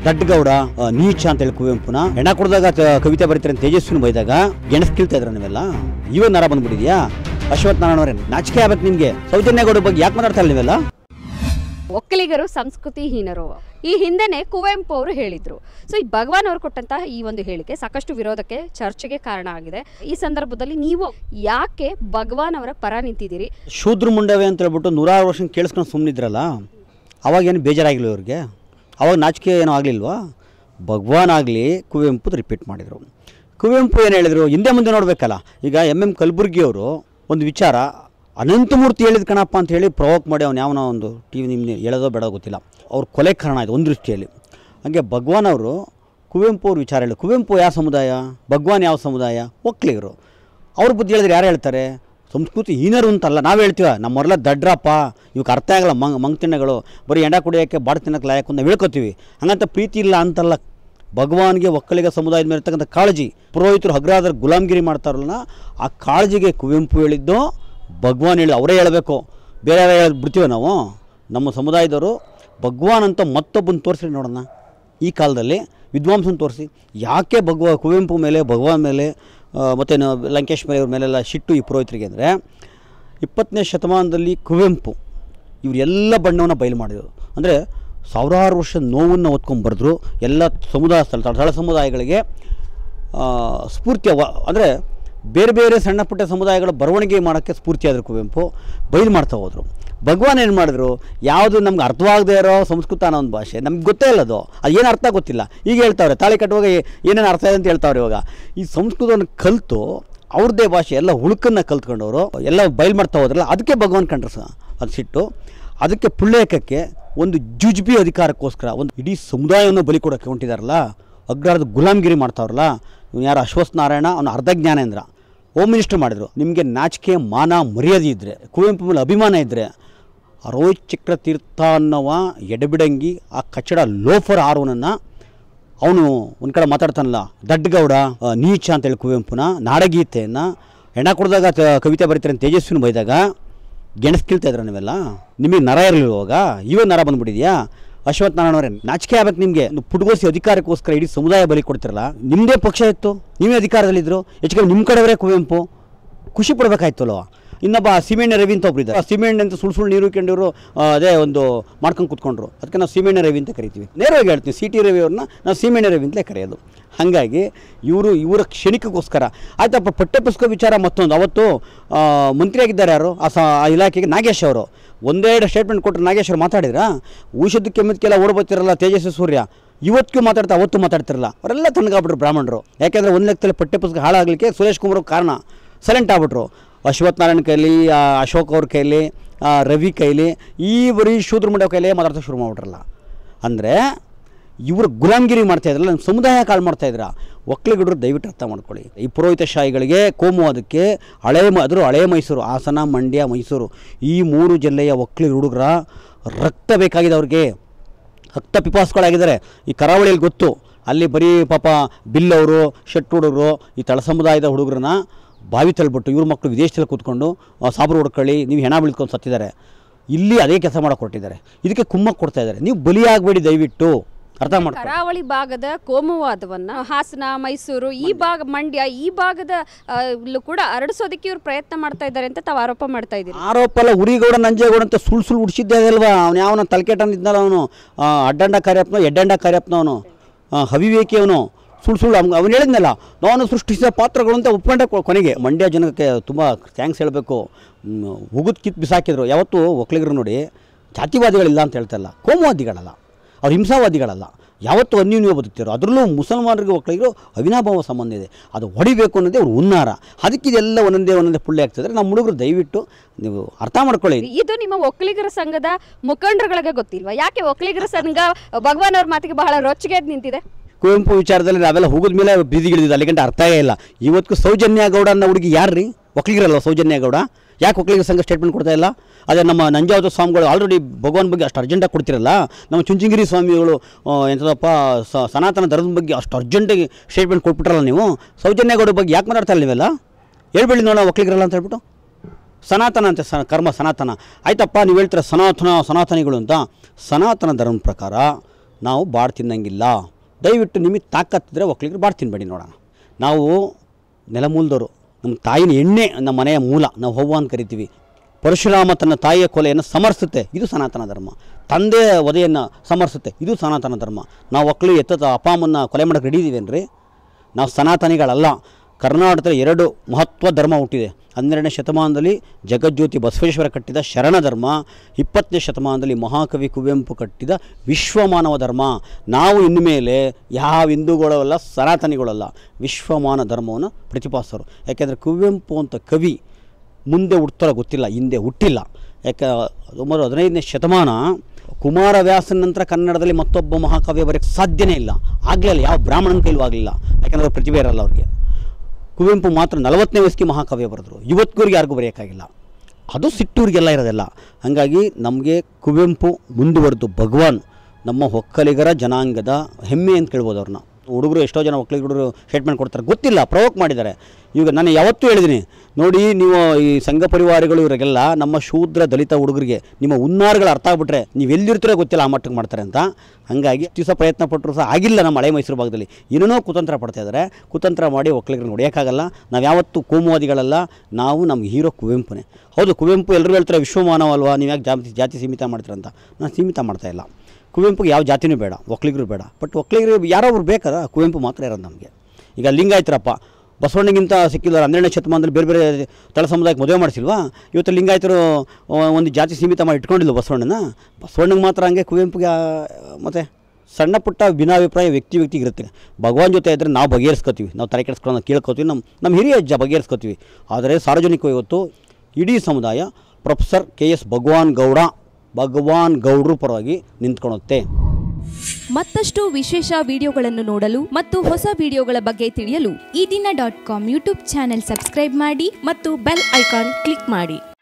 ದಡ್ಡಗೌಡ ಆ, ನೀಚ ಅಂತ ಹೇಳಿ ಕುವೆಂಪುನ ಹೆಣ ಕುಡ್ದಾಗ ತ- ಕವಿತೆ ಬರೀತಾರೆ ಅಂತ ತೇಜಸ್ವಿನ ಬೈದಾಗ ಗೆಣಸ್ ಕೀಳ್ತಾ ಇದ್ರ ನೀವೆಲ್ಲ ಇವನ್ ನರ ಬಂದ್ಬಿಟ್ಟಿದ್ಯಾ ಅಶ್ವಥ್ ನಾರಾಯಣ ಅವರೇ ನಾಚಿಕೆ ಆಗ್ಬೇಕು ನಿಮ್ಗೆ ಸೌಜನ್ಯಗೌಡ ಬಗ್ಗೆ ಯಾಕೆ ಮಾತಾಡ್ತಾ ಇಲ್ಲ ನೀವೆಲ್ಲ ಒಕ್ಕಲಿಗರು ಸಂಸ್ಕೃತಿಹೀನರು ಈ ಹಿಂದೆನೆ ಕುವೆಂಪು ಅವರು ಹೇಳಿದ್ರು ಸೊ ಈ ಭಗವಾನ್ ಅವರು ಕೊಟ್ಟಂತಹ ಈ ಒಂದು ಹೇಳಿಕೆ ಸಾಕಷ್ಟು ವಿರೋಧಕ್ಕೆ ಚರ್ಚೆಗೆ ಕಾರಣ ಆಗಿದೆ ಈ ಸಂದರ್ಭದಲ್ಲಿ ನೀವು ಯಾಕೆ ಭಗವಾನ್ ಅವರ ಪರ ನಿಂತಿದ್ದೀರಿ ಶೂದ್ರ ಮುಂಡವೆ ಅಂತ ಹೇಳ್ಬಿಟ್ಟು ನೂರಾರು ವರ್ಷ ಕೇಳಿಸ್ಕೊಂಡು ಸುಮ್ಮನಿದ್ರಲ್ಲ ಅವಾಗ ಏನು ಬೇಜಾರಾಗಿಲ್ಲ ಇವ್ರಿಗೆ ಅವಾಗ ನಾಚಿಕೆ ಏನೂ ಆಗಲಿಲ್ವಾ ಭಗವಾನ್ ಆಗಲಿ ಕುವೆಂಪು ರಿಪೀಟ್ ಮಾಡಿದರು ಕುವೆಂಪು ಏನು ಹೇಳಿದರು ಹಿಂದೆ ಮುಂದೆ ನೋಡಬೇಕಲ್ಲ ಈಗ ಎಮ್ ಎಮ್ ಕಲಬುರ್ಗಿಯವರು ಒಂದು ವಿಚಾರ ಅನಂತಮೂರ್ತಿ ಹೇಳಿದ ಕಣಪ್ಪ ಅಂತ ಹೇಳಿ ಪ್ರವೋಕ್ ಮಾಡಿ ಅವ್ನು ಯಾವನೋ ಒಂದು ಟಿ ವಿ ನಿಮ್ಗೆ ಹೇಳೋದೋ ಬೇಡೋ ಗೊತ್ತಿಲ್ಲ ಅವ್ರ ಕೊಲೆ ಕಾರಣ ಆಯಿತು ಒಂದು ದೃಷ್ಟಿಯಲ್ಲಿ ಹಾಗೆ ಭಗವಾನ್ ಅವರು ಕುವೆಂಪು ಅವ್ರ ವಿಚಾರ ಹೇಳಿ ಕುವೆಂಪು ಯಾವ ಸಮುದಾಯ ಭಗವಾನ್ ಯಾವ ಸಮುದಾಯ ಒಕ್ಕಲಿಗರು ಅವ್ರ ಬುದ್ಧಿ ಹೇಳಿದ್ರೆ ಯಾರು ಹೇಳ್ತಾರೆ ಸಂಸ್ಕೃತಿ ಹೀನರು ಅಂತಲ್ಲ ನಾವು ಹೇಳ್ತೀವ ನಮ್ಮವರೆಲ್ಲ ದಡ್ರಪ್ಪ ಇವಕ್ಕೆ ಅರ್ಥ ಆಗಲ್ಲ ಮಂಗ್ ಮಂಗ್ ತಿನ್ನಗಳು ಬರೀ ಎಂಡ ಕುಡಿಯೋಕ್ಕೆ ಬಾಡ್ ತಿನ್ನಕ್ಕೆ ಲಾಯಕ್ ಅಂತ ನಾವು ಹೇಳ್ಕೊತೀವಿ ಹಂಗಂತ ಪ್ರೀತಿ ಇಲ್ಲ ಅಂತಲ್ಲ ಭಗವಾನ್ಗೆ ಒಕ್ಕಲಿಗ ಸಮುದಾಯದ ಮೇಲೆ ಇರ್ತಕ್ಕಂಥ ಕಾಳಜಿ ಪುರೋಹಿತರು ಹಗ್ರಾದ್ರ ಗುಲಾಮ್ಗಿರಿ ಮಾಡ್ತಾರಲ್ಲ ಆ ಕಾಳಜಿಗೆ ಕುವೆಂಪು ಹೇಳಿದ್ದು ಭಗವಾನ್ ಹೇಳಿ ಅವರೇ ಹೇಳಬೇಕು ಬೇರೆ ಯಾರು ಹೇಳೋದು ಬಿಡ್ತೀವಿ ನಾವು ನಮ್ಮ ಸಮುದಾಯದವರು ಭಗವಾನ್ ಅಂತ ಮತ್ತೊಬ್ಬನ ತೋರಿಸಿ ನೋಡೋಣ ಈ ಕಾಲದಲ್ಲಿ ವಿದ್ವಾಂಸನ ತೋರಿಸಿ ಯಾಕೆ ಭಗವ ಕುವೆಂಪು ಮೇಲೆ ಭಗವಾನ್ ಮೇಲೆ ಆ, ಮತ್ತು ನ- ಲಂಕೇಶ್ ಮೇಲೆ ಇವ್ರ ಮೇಲೆಲ್ಲ ಸಿಟ್ಟು ಈ ಪುರೋಹಿತರಿಗೆ ಅಂದರೆ ಇಪ್ಪತ್ತನೇ ಶತಮಾನದಲ್ಲಿ ಕುವೆಂಪು ಇವರೆಲ್ಲ ಬಣ್ಣವನ್ನು ಬಯಲು ಮಾಡಿದರು ಅಂದರೆ ಸಾವಿರಾರು ವರ್ಷ ನೋವನ್ನು ಹೊತ್ಕೊಂಡು ಬರೆದ್ರು ಎಲ್ಲ ಸಮುದಾಯ ಸ್ಥಳ ತಳ ಸಮುದಾಯಗಳಿಗೆ ಆ, ಸ್ಫೂರ್ತಿ ಅಂದರೆ ಬೇರೆ ಬೇರೆ ಸಣ್ಣ ಪುಟ್ಟ ಸಮುದಾಯಗಳ ಬರವಣಿಗೆ ಮಾಡೋಕ್ಕೆ ಸ್ಫೂರ್ತಿಯಾದರು ಕುವೆಂಪು ಬಯಲು ಮಾಡ್ತಾ ಹೋದರು ಭಗವಾನ್ ಏನು ಮಾಡಿದ್ರು ಯಾವುದು ನಮ್ಗೆ ಅರ್ಥವಾಗದೇ ಇರೋ ಸಂಸ್ಕೃತ ಅನ್ನೋ ಒಂದು ಭಾಷೆ ನಮ್ಗೆ ಗೊತ್ತೇ ಇಲ್ಲ ಅದು ಅದು ಏನು ಅರ್ಥ ಗೊತ್ತಿಲ್ಲ ಈಗ ಹೇಳ್ತಾವ್ರೆ ತಾಳಿ ಕಟ್ಟುವಾಗ ಏ- ಏನೇನು ಅರ್ಥ ಇದೆ ಅಂತ ಹೇಳ್ತಾವ್ರೆ ಇವಾಗ ಈ ಸಂಸ್ಕೃತವನ್ನು ಕಲಿತು ಅವ್ರದ್ದೇ ಭಾಷೆ ಎಲ್ಲ ಹುಳುಕನ್ನು ಕಲ್ತ್ಕೊಂಡವರು ಎಲ್ಲ ಬಯಲು ಮಾಡ್ತಾ ಹೋದ್ರಲ್ಲ ಅದಕ್ಕೆ ಭಗವಾನ್ ಕಂಡ್ರು ಸ ಅದು ಸಿಟ್ಟು ಅದಕ್ಕೆ ಪುಳ್ಳೆಕಕ್ಕೆ ಒಂದು ಜುಜ್ಬಿ ಅಧಿಕಾರಕ್ಕೋಸ್ಕರ ಒಂದು ಇಡೀ ಸಮುದಾಯವನ್ನು ಬಲಿ ಕೊಡೋಕ್ಕೆ ಹೊಂಟಿದಾರಲ್ಲ ಅಗ್ರಾರದ ಗುಲಾಮ್ಗಿರಿ ಮಾಡ್ತಾವ್ರಲ್ಲ ಇವ್ನು ಯಾರು ಅಶ್ವಥ್ ನಾರಾಯಣ ಅವನು ಅರ್ಧ ಜ್ಞಾನೇಂದ್ರ ಹೋಮ್ ಮಿನಿಸ್ಟರ್ ಮಾಡಿದ್ರು ನಿಮಗೆ ನಾಚಿಕೆ ಮಾನ ಮರ್ಯಾದೆ ಇದ್ದರೆ ಕುವೆಂಪು ಮೇಲೆ ಅಭಿಮಾನ ಇದ್ದರೆ ರೋಹಿತ್ ಚಕ್ರ ತೀರ್ಥ ಅನ್ನೋವ ಎಡಬಿಡಂಗಿ ಆ ಕಚ್ಚಡ ಲೋಫರ್ ಆರೋನನ್ನು ಅವನು ಒಂದು ಕಡೆ ಮಾತಾಡ್ತಾನಲ್ಲ ದಡ್ಡಗೌಡ ಆ, ನೀಚ ಅಂತೇಳಿ ಕುವೆಂಪುನ ನಾಡಗೀತೆಯನ್ನು ಹೆಣ ಕುಡ್ದಾಗ ತ- ಕವಿತೆ ಬರೀತಾರೆ ಅಂತ ತೇಜಸ್ವಿನ ಬೈದಾಗ ಗೆಣಸ್ ಕೀಳ್ತಾ ಇದ್ರ ನೀವೆಲ್ಲ ನಿಮಗೆ ನರ ಇರಲಿರುವಾಗ ಇವನ್ ನರ ಬಂದ್ಬಿಟ್ಟಿದ್ಯಾ ಅಶ್ವಥ್ ನಾರಾಯಣ ಅವರೇ ನಾಚಿಕೆ ಆಗ್ಬೇಕು ನಿಮಗೆ ಪುಟ್ಗೋಸಿ ಅಧಿಕಾರಕ್ಕೋಸ್ಕರ ಇಡೀ ಸಮುದಾಯ ಬಲಿ ಕೊಡ್ತಿರಲ್ಲ ನಿಮ್ಮದೇ ಪಕ್ಷ ಇತ್ತು ನೀವೇ ಅಧಿಕಾರದಲ್ಲಿದ್ದರು ಹೆಚ್ಚಿಗೆ ನಿಮ್ಮ ಕಡೆಯವರೇ ಕುವೆಂಪು ಖುಷಿ ಪಡ್ಬೇಕಾಯ್ತಲ್ವ ಇನ್ನೊಬ್ಬ ಸೀಮೆಣ್ಣೆ ರವಿ ಅಂತ ಒಬ್ರು ಇದ್ದಾರೆ ಆ ಸೀಮೆಣ್ಣೆ ಅಂತ ಸುಳ್ಳು ಸುಳ್ಳು ನೀರು ಕಂಡಿವರು ಅದೇ ಒಂದು ಮಾಡ್ಕೊಂಡು ಕೂತ್ಕೊಂಡ್ರು ಅದಕ್ಕೆ ನಾವು ಸೀಮೆಣ್ಣೆ ರವಿ ಅಂತ ಕರಿತೀವಿ ನೇರವಾಗಿ ಹೇಳ್ತೀವಿ ಸಿ ಟಿ ರವಿ ಅವ್ರನ್ನ ನಾವು ಸೀಮೆಣ್ಣೆ ರವಿ ಅಂತಲೇ ಕರೆಯೋದು ಹಾಗಾಗಿ ಇವರು ಇವರ ಕ್ಷಣಿಕಕ್ಕೋಸ್ಕರ ಆಯ್ತಪ್ಪ ಪಠ್ಯಪುಸ್ತಕ ವಿಚಾರ ಮತ್ತೊಂದು ಅವತ್ತು ಆ, ಮಂತ್ರಿಯಾಗಿದ್ದಾರೆ ಯಾರು ಆ ಸ ಆ ಇಲಾಖೆಗೆ ನಾಗೇಶ್ ಅವರು ಒಂದೆರಡು ಸ್ಟೇಟ್ಮೆಂಟ್ ಕೊಟ್ಟರು ನಾಗೇಶ್ ಅವರು ಮಾತಾಡಿದ್ರಾ ಊಷದ್ದು ಕೆಮ್ಮಿದ್ಕೆಲ್ಲ ಓಡ್ಬೋತಿರಲ್ಲ ತೇಜಸ್ವಿ ಸೂರ್ಯ ಇವತ್ತಿಗೂ ಮಾತಾಡ್ತಾ ಅವತ್ತು ಮಾತಾಡ್ತಿರಲ್ಲ ಅವರೆಲ್ಲ ತಣ್ಣಗಾಗ್ಬಿಟ್ರು ಬ್ರಾಹ್ಮಣರು ಯಾಕೆಂದರೆ ಒಂದು ಲೆಕ್ಕದಲ್ಲಿ ಪಠ್ಯಪುಸ್ತಕ ಹಾಳಾಗಲಿಕ್ಕೆ ಸುರೇಶ್ ಕುಮಾರ್ ಅವ್ರ ಕಾರಣ ಸೈಲೆಂಟ್ ಆಗ್ಬಿಟ್ರು ಅಶ್ವಥ್ ನಾರಾಯಣ ಕೈಲಿ ಆ, ಅಶೋಕ್ ಅವ್ರ ಕೈಲಿ ಆ, ರವಿ ಕೈಲಿ ಈ ಬರೀ ಶೂದ್ರ ಮುಂಡ ಕೈಲಿ ಮಾತಾಡ್ತಾ ಶುರು ಮಾಡ್ಬಿಟ್ರಲ್ಲ ಅಂದರೆ ಇವರು ಗುಲಾಮ್ಗಿರಿ ಮಾಡ್ತಾ ಇದ್ರಲ್ಲ ನಮ್ಮ ಸಮುದಾಯ ಕಾಳು ಮಾಡ್ತಾ ಇದ್ರ ಒಕ್ಕಲಿಗರು ದಯವಿಟ್ಟು ಅರ್ಥ ಮಾಡ್ಕೊಳ್ಳಿ ಈ ಪುರೋಹಿತ ಶಾಹಿಗಳಿಗೆ ಕೋಮುವಾದಕ್ಕೆ ಹಳೆ ಮ ಅದ್ರ ಹಳೆ ಮೈಸೂರು ಹಾಸನ ಮಂಡ್ಯ ಮೈಸೂರು ಈ ಮೂರು ಜಿಲ್ಲೆಯ ಒಕ್ಕಲಿಗ ಹುಡುಗರ ರಕ್ತ ಬೇಕಾಗಿದೆ ಅವ್ರಿಗೆ ರಕ್ತ ಪಿಪಾಸ್ಗಳಾಗಿದ್ದಾರೆ ಈ ಕರಾವಳಿಯಲ್ಲಿ ಗೊತ್ತು ಅಲ್ಲಿ ಬರೀ ಪಾಪ ಬಿಲ್ ಅವರು ಶೆಟ್ ಹುಡುಗರು ಈ ತಳ ಸಮುದಾಯದ ಹುಡುಗರನ್ನ ಬಾವಿ ತಳ್ಬಿಟ್ಟು ಇವ್ರ ಮಕ್ಕಳು ವಿದೇಶದಲ್ಲಿ ಕೂತ್ಕೊಂಡು ಆ, ಸಾಬ್ರು ಹೊಡ್ಕೊಳ್ಳಿ ನೀವು ಹೆಣ ಬೀಳ್ಕೊಂಡು ಸತ್ತಿದ್ದಾರೆ ಇಲ್ಲಿ ಅದೇ ಕೆಲಸ ಮಾಡಕ್ಕೆ ಹೊರಟಿದ್ದಾರೆ ಇದಕ್ಕೆ ಕುಮ್ಮಕ್ಕೆ ಕೊಡ್ತಾ ಇದ್ದಾರೆ ನೀವು ಬಲಿಯಾಗಬೇಡಿ ದಯವಿಟ್ಟು ಅರ್ಥ ಮಾಡ್ಕೊಳ್ಳಿ ಕರಾವಳಿ ಭಾಗದ ಕೋಮುವಾದವನ್ನ ಹಾಸನ ಮೈಸೂರು ಈ ಭಾಗ ಮಂಡ್ಯ ಈ ಭಾಗದ ಆ, ಇಲ್ಲೂ ಕೂಡ ಹರಡಿಸೋದಕ್ಕೆ ಇವ್ರು ಪ್ರಯತ್ನ ಮಾಡ್ತಾ ಇದ್ದಾರೆ ಅಂತ ತಾವು ಆರೋಪ ಮಾಡ್ತಾ ಇದ್ದೀರಿ ಆರೋಪ ಅಲ್ಲ ಉರಿಗೌಡ ನಂಜೇಗೌಡ ಅಂತ ಸುಳ್ಳು ಸುಳ್ಳು ಉಡ್ಸಿದ್ದೆ ಅದಲ್ವಾ ಅವ್ನು ಯಾವನ ತಲೆಕೆಟ್ಟನಿದ್ನಲ್ಲ ಅವನು ಅಡ್ಡಂಡ ಕಾರ್ಯಪ್ನ ಎಡ್ಡಂಡ ಕಾರ್ಯಪ್ನವನು ಹವಿವೇಕಿ ಅವನು ಸುಳ್ಳು ಸುಳ್ಳು ಅವ್ನು ಅವ್ನು ಹೇಳಿದ್ನಲ್ಲ ನಾನು ಸೃಷ್ಟಿಸಿದ ಪಾತ್ರಗಳು ಅಂತ ಒಪ್ಕೊಂಡೆ ಕೊ- ಕೊನೆಗೆ ಮಂಡ್ಯ ಜನಕ್ಕೆ ತುಂಬ ಥ್ಯಾಂಕ್ಸ್ ಹೇಳಬೇಕು ಉಗುದ್ ಕಿತ್ತು ಬಿಸಾಕಿದ್ರು ಯಾವತ್ತೂ ಒಕ್ಕಲಿಗರು ನೋಡಿ ಜಾತಿವಾದಿಗಳಿಲ್ಲ ಅಂತ ಹೇಳ್ತಾಯಿಲ್ಲ ಕೋಮುವಾದಿಗಳಲ್ಲ ಅವ್ರು ಹಿಂಸಾವಾದಿಗಳಲ್ಲ ಯಾವತ್ತೂ ಅನ್ಯೂನ್ಯ ಬದುಕ್ತಿರೋ ಅದರಲ್ಲೂ ಮುಸಲ್ಮಾನರಿಗೆ ಒಕ್ಕಲಿಗರು ಅವಿನಾಭಾವ ಸಂಬಂಧ ಇದೆ ಅದು ಹೊಡಿಬೇಕು ಅನ್ನೋದೇ ಅವ್ರ ಹುನ್ನಾರ ಅದಕ್ಕೆ ಇದೆಲ್ಲ ಒಂದೊಂದೇ ಒಂದೊಂದೇ ಪುಳ್ಳೆ ಆಗ್ತದೆ ನಮ್ಮ ಹುಡುಗರು ದಯವಿಟ್ಟು ನೀವು ಅರ್ಥ ಮಾಡ್ಕೊಳ್ಳಿ ಇದು ನಿಮ್ಮ ಒಕ್ಕಲಿಗರ ಸಂಘದ ಮುಖಂಡರುಗಳಿಗೆ ಗೊತ್ತಿಲ್ವಾ ಯಾಕೆ ಒಕ್ಕಲಿಗರ ಸಂಘ ಭಗವಾನ್ ಅವ್ರ ಮಾತಿಗೆ ಬಹಳ ರೊಚ್ಚಿಗೆ ಎದ್ದು ನಿಂತಿದೆ ಕುವೆಂಪು ವಿಚಾರದಲ್ಲಿ ನಾವೆಲ್ಲ ಹೋಗೋದ ಮೇಲೆ ಬೀದಿಗಿಳಿದಿದ್ದು ಅಲ್ಲಿಗಂಟ ಅರ್ಥ ಇಲ್ಲ ಇವತ್ತು ಸೌಜನ್ಯ ಗೌಡ ಅನ್ನೋ ಹುಡುಗಿ ಯಾರ್ರಿ ಒಕ್ಕಲಿಗರಲ್ಲ ಸೌಜನ್ಯ ಗೌಡ ಯಾಕೆ ಒಕ್ಕಲಿಗರ ಸಂಘ ಸ್ಟೇಟ್ಮೆಂಟ್ ಕೊಡ್ತಾ ಇಲ್ಲ ಅದೇ ನಮ್ಮ ನಂಜಾವತ ಸ್ವಾಮಿಗಳು ಆಲ್ರೆಡಿ ಭಗವಾನ್ ಬಗ್ಗೆ ಅಷ್ಟು ಅರ್ಜೆಂಟಾಗಿ ಕೊಡ್ತಿರಲ್ಲ ನಮ್ಮ ಚುಂಚನಗಿರಿ ಸ್ವಾಮಿಗಳು ಆ, ಎಂಥದಪ್ಪ ಸ ಸನಾತನ ಧರ್ಮದ ಬಗ್ಗೆ ಅಷ್ಟು ಅರ್ಜೆಂಟಾಗಿ ಸ್ಟೇಟ್ಮೆಂಟ್ ಕೊಟ್ಬಿಟ್ರಲ್ಲ ನೀವು ಸೌಜನ್ಯ ಗೌಡ ಬಗ್ಗೆ ಯಾಕೆ ಮಾತಾಡ್ತಾ ಇಲ್ಲ ನೀವೆಲ್ಲ ಹೇಳ್ಬೇಡಿ ನೋಡೋಣ ಒಕ್ಕಲಿಗರಲ್ಲ ಅಂತ ಹೇಳ್ಬಿಟ್ಟು ಸನಾತನ ಅಂತ ಸ ಕರ್ಮ ಸನಾತನ ಆಯ್ತಪ್ಪ ನೀವು ಹೇಳ್ತೀರ ಸನಾತನ ಸನಾತನಿಗಳು ಅಂತ ಸನಾತನ ಧರ್ಮದ ಪ್ರಕಾರ ನಾವು ಬಾಡ್ ತಿನ್ನಂಗಿಲ್ಲ ದಯವಿಟ್ಟು ನಿಮಗೆ ತಾಕತ್ತಿದ್ರೆ ಒಕ್ಕಲಿಗರು ಬಾಡ್ ತಿನ್ಬೇಡಿ ನೋಡೋಣ ನಾವು ನೆಲಮೂಲದವರು ನಮ್ಮ ತಾಯಿನ ಎಣ್ಣೆ ನಮ್ಮ ಮನೆಯ ಮೂಲ ನಾವು ಹವ್ವ ಅಂತ ಕರಿತೀವಿ ಪರಶುರಾಮ ತನ್ನ ತಾಯಿಯ ಕೊಲೆಯನ್ನು ಸಮರ್ಸುತ್ತೆ ಇದು ಸನಾತನ ಧರ್ಮ ತಂದೆ ವಧೆಯನ್ನು ಸಮರ್ಸುತ್ತೆ ಇದು ಸನಾತನ ಧರ್ಮ ನಾವು ಒಕ್ಕಲು ಎತ್ತ ಅಪ್ಪ ಅಮ್ಮನ್ನ ಕೊಲೆ ಮಾಡೋಕ್ಕೆ ರೆಡಿ ಇದೀವೇನ್ರಿ ನಾವು ಸನಾತನಿಗಳಲ್ಲ ಕರ್ನಾಟಕದಲ್ಲಿ ಎರಡು ಮಹತ್ವ ಧರ್ಮ ಹುಟ್ಟಿದೆ ಹನ್ನೆರಡನೇ ಶತಮಾನದಲ್ಲಿ ಜಗಜ್ಯೋತಿ ಬಸವೇಶ್ವರ ಕಟ್ಟಿದ ಶರಣ ಧರ್ಮ ಇಪ್ಪತ್ತನೇ ಶತಮಾನದಲ್ಲಿ ಮಹಾಕವಿ ಕುವೆಂಪು ಕಟ್ಟಿದ ವಿಶ್ವಮಾನವ ಧರ್ಮ ನಾವು ಇನ್ನು ಮೇಲೆ ಯಾವ ಹಿಂದೂಗಳಲ್ಲ ಸನಾತನಿಗಳಲ್ಲ ವಿಶ್ವಮಾನ ಧರ್ಮವನ್ನು ಪ್ರತಿಪಾದಿಸೋರು ಯಾಕೆಂದರೆ ಕುವೆಂಪು ಅಂತ ಕವಿ ಮುಂದೆ ಹುಡ್ತಾರೋ ಗೊತ್ತಿಲ್ಲ ಹಿಂದೆ ಹುಟ್ಟಿಲ್ಲ ಯಾಕೆ ಸುಮಾರು ಹದಿನೈದನೇ ಶತಮಾನ ಕುಮಾರವ್ಯಾಸನ ನಂತರ ಕನ್ನಡದಲ್ಲಿ ಮತ್ತೊಬ್ಬ ಮಹಾಕಾವ್ಯ ಬರೆಯೋಕ್ಕೆ ಸಾಧ್ಯನೇ ಇಲ್ಲ ಆಗಲೇ ಇಲ್ಲ ಯಾವ ಬ್ರಾಹ್ಮಣನ ಕೈಲೂ ಆಗಲಿಲ್ಲ ಯಾಕಂದ್ರೆ ಅವ್ರ ಪ್ರತಿಭೆ ಇರಲ್ಲ ಅವ್ರಿಗೆ ಕುವೆಂಪು ಮಾತ್ರ ನಲವತ್ತನೇ ವಯಸ್ಸಿಗೆ ಮಹಾಕಾವ್ಯ ಬರೆದ್ರು ಇವತ್ತಿಗೂ ಯಾರಿಗೂ ಬರೆಯೋಕ್ಕಾಗಿಲ್ಲ ಅದು ಸಿಟ್ಟೂರಿಗೆಲ್ಲ ಇರೋದಿಲ್ಲ ಹಾಗಾಗಿ ನಮಗೆ ಕುವೆಂಪು ಮುಂದುವರೆದು ಭಗವಾನ್ ನಮ್ಮ ಒಕ್ಕಲಿಗರ ಜನಾಂಗದ ಹೆಮ್ಮೆ ಅಂತ ಕೇಳ್ಬೋದು ಅವ್ರನ್ನ ಹುಡುಗರು ಎಷ್ಟೋ ಜನ ಒಕ್ಕಲಿಗರು ಸ್ಟೇಟ್ಮೆಂಟ್ ಕೊಡ್ತಾರೆ ಗೊತ್ತಿಲ್ಲ ಪ್ರವೋಕ್ ಮಾಡಿದ್ದಾರೆ ಈಗ ನಾನು ಯಾವತ್ತೂ ಹೇಳಿದ್ದೀನಿ ನೋಡಿ ನೀವು ಈ ಸಂಘ ಪರಿವಾರಗಳು ಇವರಿಗೆಲ್ಲ ನಮ್ಮ ಶೂದ್ರ ದಲಿತ ಹುಡುಗರಿಗೆ ನಿಮ್ಮ ಹುನ್ನಾರಗಳು ಅರ್ಥ ಆಗ್ಬಿಟ್ರೆ ನೀವು ಎಲ್ಲಿರ್ತೀರೋ ಗೊತ್ತಿಲ್ಲ ಆ ಮಟ್ಟಕ್ಕೆ ಮಾಡ್ತಾರೆ ಅಂತ ಹಾಗಾಗಿ ದಿವಸ ಪ್ರಯತ್ನ ಪಟ್ಟರು ಸಹ ಆಗಿಲ್ಲ ನಮ್ಮ ಹಳೆ ಮೈಸೂರು ಭಾಗದಲ್ಲಿ ಏನೇನೋ ಕುತಂತ್ರ ಪಡ್ತಾ ಇದ್ದಾರೆ ಕುತಂತ್ರ ಮಾಡಿ ಒಕ್ಕಲಿಗರನ್ನ ಹೊಡೆಯೋಕ್ಕಾಗಲ್ಲ ನಾವು ಯಾವತ್ತೂ ಕೋಮುವಾದಿಗಳಲ್ಲ ನಾವು ನಮ್ಮ ಹೀರೋ ಕುವೆಂಪುನೇ ಹೌದು ಕುವೆಂಪು ಎಲ್ಲರೂ ಹೇಳ್ತಾರೆ ವಿಶ್ವಮಾನವ ಅಲ್ವಾ ನೀವು ಯಾಕೆ ಜಾತಿ ಜಾತಿ ಸೀಮಿತ ಮಾಡ್ತೀರಂತ ನಾನು ಸೀಮಿತ ಮಾಡ್ತಾ ಇಲ್ಲ ಕುವೆಂಪುಗೆ ಯಾವ ಜಾತಿನೂ ಬೇಡ ಒಕ್ಕಲಿಗರು ಬೇಡ ಬಟ್ ಒಕ್ಕಲಿಗರು ಯಾರೋ ಒಬ್ರು ಬೇಕಲ್ಲ ಕುವೆಂಪು ಮಾತ್ರ ಇರೋದು ನಮಗೆ ಈಗ ಲಿಂಗಾಯತರಪ್ಪ ಬಸವಣ್ಣಗಿಂತ ಸಿಕ್ಕಿಲ್ಲ ಹನ್ನೆರಡನೇ ಶತಮಾನದಲ್ಲಿ ಬೇರೆ ಬೇರೆ ತಳ ಸಮುದಾಯಕ್ಕೆ ಮದುವೆ ಮಾಡಿಸಿಲ್ವಾ ಇವತ್ತು ಲಿಂಗಾಯತರು ಆ, ಒಂದು ಜಾತಿ ಸೀಮಿತ ಮಾಡಿ ಇಟ್ಕೊಂಡಿಲ್ಲ ಬಸವಣ್ಣನ ಬಸವಣ್ಣಗೆ ಮಾತ್ರ ಹಂಗೆ ಕುವೆಂಪುಗೆ ಆ, ಮತ್ತೆ ಸಣ್ಣ ಪುಟ್ಟ ಭಿನ್ನಾಭಿಪ್ರಾಯ ವ್ಯಕ್ತಿ ವ್ಯಕ್ತಿಗೆ ಇರುತ್ತೆ ಭಗವಾನ್ ಜೊತೆ ಇದ್ದರೆ ನಾವು ಬಗೆಹರಿಸ್ಕೋತೀವಿ ನಾವು ತಲೆ ಕೆಡಿಸ್ಕೊಳ್ಳೋಣ ಕೇಳ್ಕೊತೀವಿ ನಮ್ಮ ನಮ್ಮ ಹಿರಿಯ ಅಜ್ಜ ಬಗೆಹರಿಸ್ಕೋತೀವಿ ಆದರೆ ಸಾರ್ವಜನಿಕ ಇವತ್ತು ಇಡೀ ಸಮುದಾಯ professor K S Bhagwan Gowda Bhagwan ಗೌಡ್ರ ಪರವಾಗಿ ನಿಂತ್ಕೊಳುತ್ತೆ ಮತ್ತಷ್ಟು ವಿಶೇಷ ವಿಡಿಯೋಗಳನ್ನು ನೋಡಲು ಮತ್ತು ಹೊಸ ವಿಡಿಯೋಗಳ ಬಗ್ಗೆ ತಿಳಿಯಲು Ee Dina dot com YouTube channel subscribe ಮಾಡಿ ಮತ್ತು ಬೆಲ್ ಐಕಾನ್ ಕ್ಲಿಕ್ ಮಾಡಿ